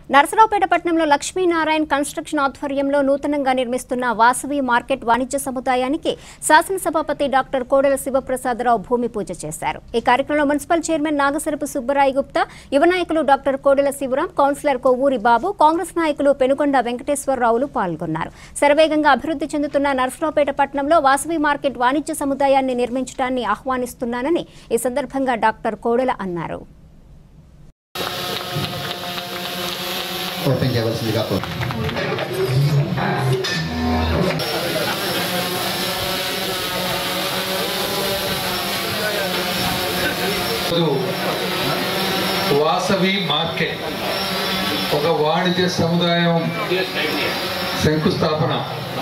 నరసరావుపేట పట్టణంలో లక్ష్మీనారాయణ కన్స్ట్రక్షన్ ఆధ్వర్యంలో నూతనంగా నిర్మిస్తున్న వాసవి మార్కెట్ వాణిజ్య సముదాయానికి శాసనసభాపతి డాక్టర్ కోడెల శివప్రసాదరావు భూమి పూజ చేశారు ఈ కార్యక్రమంలో మున్సిపల్ చైర్మన్ నాగసరపు సుబ్బరాయి గుప్తా యువ నాయకులు డాక్టర్ కోడెల శివరాం కౌన్సిలర్ కొవ్వూరి బాబు కాంగ్రెస్ నాయకులు పెనుకొండ వెంకటేశ్వరరావులు పాల్గొన్నారు శరవేగంగా అభివృద్ధి చెందుతున్న నరసరావుపేట పట్టణంలో వాసవి మార్కెట్ వాణిజ్య సముదాయాన్ని నిర్మించడాన్ని ఆహ్వానిస్తున్నానని ఈ సందర్భంగా డాక్టర్ కోడెల అన్నారు ఓపెన్ చేయవలసిందిగా కోరు ఇప్పుడు వాసవి మార్కెట్ ఒక వాణిజ్య సముదాయం శంకుస్థాపన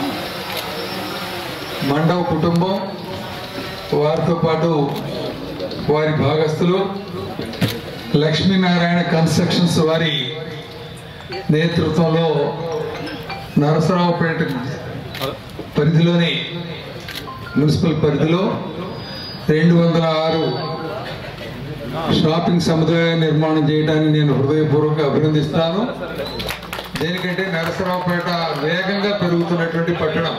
మండవ కుటుంబం వారితో పాటు వారి భాగస్తులు లక్ష్మీనారాయణ కన్స్ట్రక్షన్స్ వారి నేతృత్వంలో నరసరావుపేట పరిధిలోని మున్సిపల్ పరిధిలో రెండు వందల ఆరు షాపింగ్ సముదాయం నిర్మాణం చేయడానికి నేను హృదయపూర్వకంగా అభినందిస్తాను దేనికంటే నరసరావుపేట వేగంగా పెరుగుతున్నటువంటి పట్టణం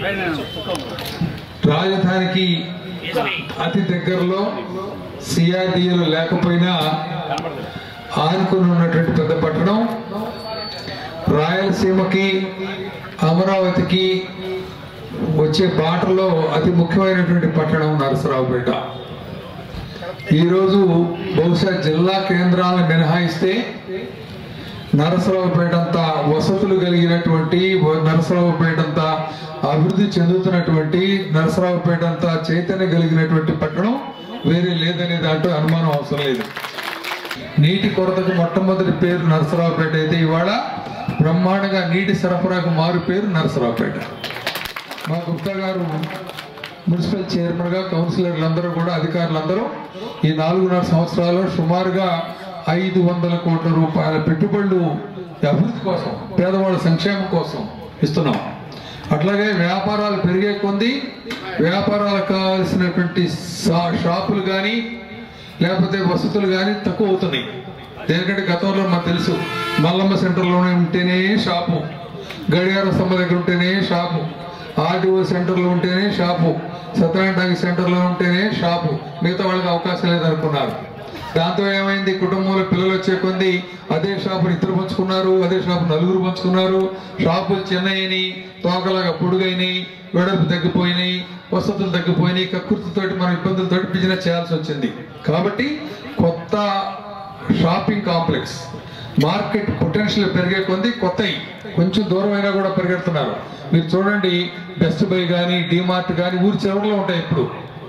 రాజధానికి అతి దగ్గరలో సిఆర్డిఏలు లేకపోయినా ఆనుకుని ఉన్నటువంటి పెద్ద పట్టణం రాయలసీమకి అమరావతికి వచ్చే బాటలో అతి ముఖ్యమైనటువంటి పట్టణం నరసరావుపేట ఈరోజు బహుశా జిల్లా కేంద్రాలను మినహాయిస్తే నరసరావుపేట అంతా వసతులు కలిగినటువంటి నరసరావుపేట అంతా అభివృద్ధి చెందుతున్నటువంటి నరసరావుపేట అంతా చైతన్యం కలిగినటువంటి పట్టణం వేరే లేదనే దాంట్లో అనుమానం అవసరం లేదు నీటి కొరతకు మొట్టమొదటి పేరు నరసరావుపేట అయితే ఇవాళ బ్రహ్మాండంగా నీటి సరఫరాకు మారు పేరు నరసరావుపేట మా గుప్తా గారు మున్సిపల్ చైర్మన్గా కౌన్సిలర్లందరూ కూడా అధికారులందరూ ఈ నాలుగున్నర సంవత్సరాల్లో సుమారుగా ఐదు వందల కోట్ల రూపాయల పెట్టుబడులు అభివృద్ధి కోసం పేదవాళ్ళ సంక్షేమం కోసం ఇస్తున్నాం అట్లాగే వ్యాపారాలు పెరిగే కొంది వ్యాపారాలకు కావాల్సినటువంటి షా- షాపులు కానీ లేకపోతే వసతులు కానీ తక్కువ అవుతున్నాయి ఎందుకంటే గతంలో మాకు తెలుసు మల్లమ్మ సెంటర్లోనే ఉంటేనే షాపు గడియార స్తంభ దగ్గర ఉంటేనే షాపు ఆర్టీఓ సెంటర్లో ఉంటేనే షాపు సత్యనారాయణ సెంటర్లో ఉంటేనే షాపు మిగతా వాళ్ళకి అవకాశం లేదనుకున్నారు దాంతో ఏమైంది కుటుంబంలో పిల్లలు వచ్చే కొంది అదే షాపుని ఇద్దరు పంచుకున్నారు అదే షాపు నలుగురు పంచుకున్నారు షాపులు చిన్నయినాయి తోకలాగా పొడుగైనాయి వెడల్పు తగ్గిపోయినాయి వసతులు తగ్గిపోయినాయి కకృతితోటి మనం ఇబ్బందులతోటి బిజినెస్ చేయాల్సి వచ్చింది కాబట్టి కొత్త షాపింగ్ కాంప్లెక్స్ మార్కెట్ పొటెన్షియల్ పెరిగే కొంది కొత్తవి కొంచెం దూరం అయినా కూడా పరిగెడుతున్నారు మీరు చూడండి బెస్ట్ బై కానీ డిమార్ట్ కానీ ఊరి చివరిలో ఉంటాయి ఇప్పుడు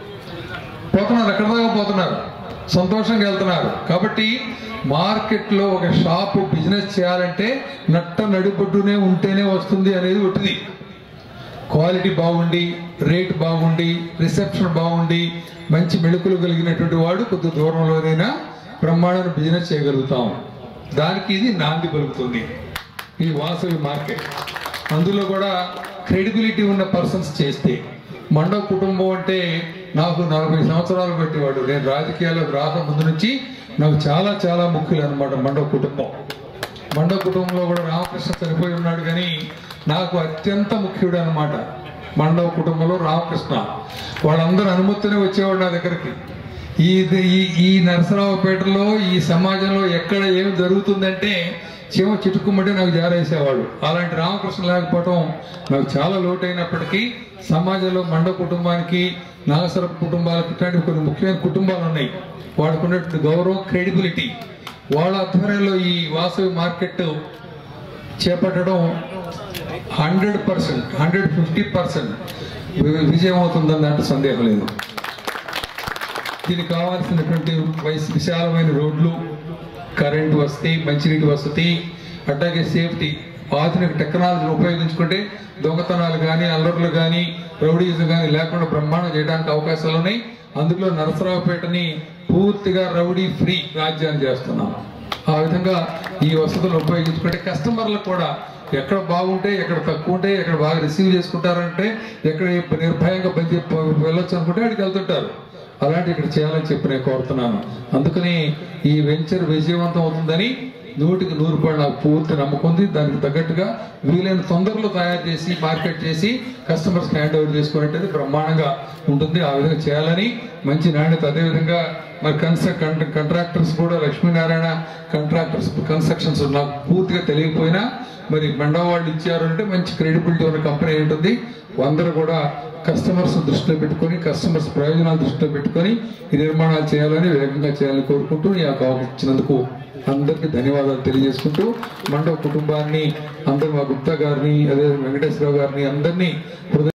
పోతున్నారు ఎక్కడ దాకా పోతున్నారు సంతోషంగా వెళ్తున్నారు కాబట్టి మార్కెట్లో ఒక షాపు బిజినెస్ చేయాలంటే నట్ట నడిబొడ్డునే ఉంటేనే వస్తుంది అనేది ఒకటిది క్వాలిటీ బాగుండి రేట్ బాగుండి రిసెప్షన్ బాగుండి మంచి మెళుకులు కలిగినటువంటి వాడు కొద్ది దూరంలోనైనా బ్రహ్మాండమైన బిజినెస్ చేయగలుగుతాం దానికి ఇది నాంది పలుకుతుంది ఈ వాసవి మార్కెట్ అందులో కూడా క్రెడిబిలిటీ ఉన్న పర్సన్స్ చేస్తే మండవ కుటుంబం అంటే నాకు నలభై సంవత్సరాలు పెట్టేవాడు నేను రాజకీయాల్లోకి రాక ముందు నుంచి నాకు చాలా చాలా ముఖ్యులు అనమాట మండవ కుటుంబం మండవ కుటుంబంలో కూడా రామకృష్ణ చనిపోయి ఉన్నాడు కానీ నాకు అత్యంత ముఖ్యుడు అనమాట మండవ కుటుంబంలో రామకృష్ణ వాళ్ళందరూ అనుమతినే వచ్చేవాడు నా దగ్గరికి ఈ ఈ ఈ నరసరావుపేటలో ఈ సమాజంలో ఎక్కడ ఏమి జరుగుతుందంటే చీమ చిటుకుమంటే నాకు జారేసేవాడు అలాంటి రామకృష్ణ లేకపోవడం నాకు చాలా లోటైనప్పటికీ సమాజంలో మండ కుటుంబానికి నాగసర కుటుంబాలకు ఇట్లాంటి కొన్ని ముఖ్యమైన కుటుంబాలు ఉన్నాయి వాళ్ళకు ఉన్నటువంటి గౌరవం క్రెడిబిలిటీ వాళ్ళ ఆధ్వర్యంలో ఈ వాసవి మార్కెట్ చేపట్టడం hundred percent hundred fifty percent విజయం అవుతుందని దాంట్లో సందేహం లేదు దీనికి కావాల్సినటువంటి వయసు విశాలమైన రోడ్లు కరెంటు వసతి మంచినీటి వసతి అట్లాగే సేఫ్టీ ఆధునిక టెక్నాలజీని ఉపయోగించుకుంటే దొంగతనాలు కానీ అల్లర్లు కానీ రౌడీజం కానీ లేకుండా బ్రహ్మాండం చేయడానికి అవకాశాలు ఉన్నాయి అందులో నరసరావుపేటని పూర్తిగా రౌడీ ఫ్రీ రాజ్యాన్ని చేస్తున్నాం ఆ విధంగా ఈ వసతులను ఉపయోగించుకుంటే కస్టమర్లకు కూడా ఎక్కడ బాగుంటే ఎక్కడ తక్కువ ఉంటే ఎక్కడ బాగా రిసీవ్ చేసుకుంటారంటే ఎక్కడ నిర్భయంగా పని వెళ్ళొచ్చు అనుకుంటే అక్కడికి వెళ్తుంటారు అలాంటి ఇక్కడ చేయాలని చెప్పి నేను కోరుతున్నాను అందుకని ఈ వెంచర్ విజయవంతం అవుతుందని నూటికి నూరు రూపాయలు నాకు పూర్తి నమ్మకం ఉంది దానికి తగ్గట్టుగా వీలైన తొందరలో తయారు చేసి మార్కెట్ చేసి కస్టమర్స్ హ్యాండ్ ఓవర్ చేసుకునేది బ్రహ్మాండంగా ఉంటుంది ఆ విధంగా చేయాలని మంచి నాణ్యత అదేవిధంగా మరి కన్స్ట్రక్ కాంట్రాక్టర్స్ కూడా లక్ష్మీనారాయణ కాంట్రాక్టర్స్ కన్స్ట్రక్షన్స్ నాకు పూర్తిగా తెలియకపోయినా మరి బండా వాళ్ళు ఇచ్చారు అంటే మంచి క్రెడిబిలిటీ ఉన్న కంపెనీ ఉంటుంది అందరూ కూడా కస్టమర్స్ దృష్టిలో పెట్టుకొని కస్టమర్స్ ప్రయోజనాలు దృష్టిలో పెట్టుకొని ఈ నిర్మాణాలు చేయాలని వేగంగా చేయాలని కోరుకుంటూ ఈ అవకాశం ఇచ్చినందుకు అందరికీ ధన్యవాదాలు తెలియజేసుకుంటూ మండవ కుటుంబాన్ని అందరు మా గుప్తా గారిని అదే వెంకటేశ్వరరావు గారిని అందరినీ హృదయ